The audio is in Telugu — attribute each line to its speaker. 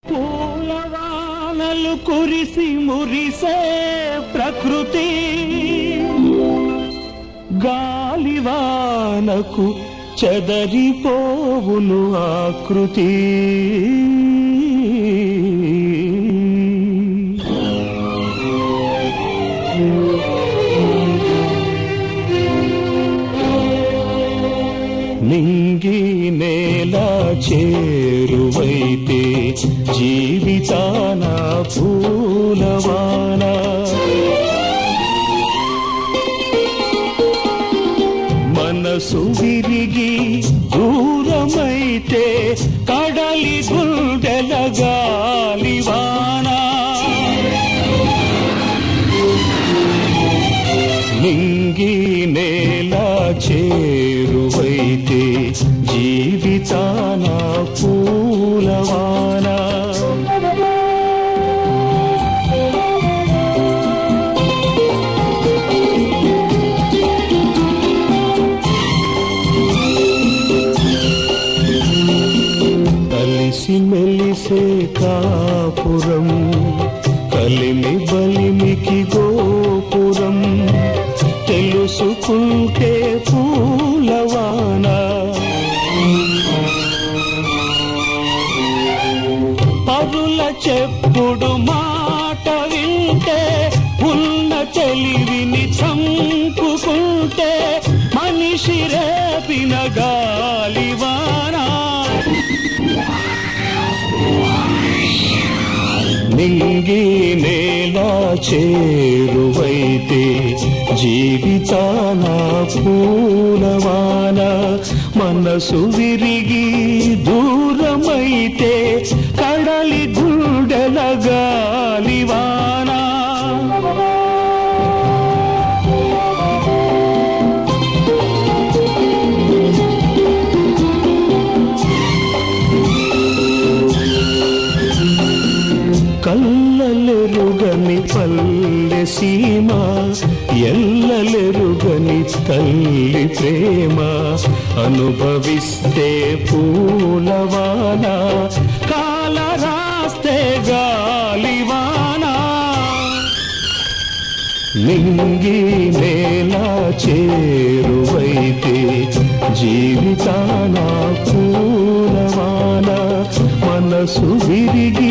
Speaker 1: పూలవానలు కురిసి మురిసే ప్రకృతి గాలివానకు చెదరిపోవును ఆకృతి నింగి నేల చేరువైతే జీవితాన పూలవాన మనసు విరిగి దూరమైతే కడలి గుండెల గాలివానా నింగి నేల చేరువైతే జీవితాన పూలవాన కలిసి మెలిసే కాపురం కలిమి బలిమికి గోపురం తెలుసుకుంటే పూలవాన పరుల చెప్పుడు మాట వింటే ఉన్న తెలివిని చంపుకుంటే మనిషి రేపిన గాలివానా నింగి నేల చేరువైతే జీవితాన పూలవాన మనసు విరిగి దూరమైతే కడలి గుండెల గాలివానా కల్లలెరుగని పల్లె సీమ ఎల్లలెరుగని తల్లి ప్రేమ అనుభవిస్తే పూలవాన కాల రాస్తే గాలివానా నింగి నేల చేరువైతే జీవితాన పూలవాన మనసు విరిగి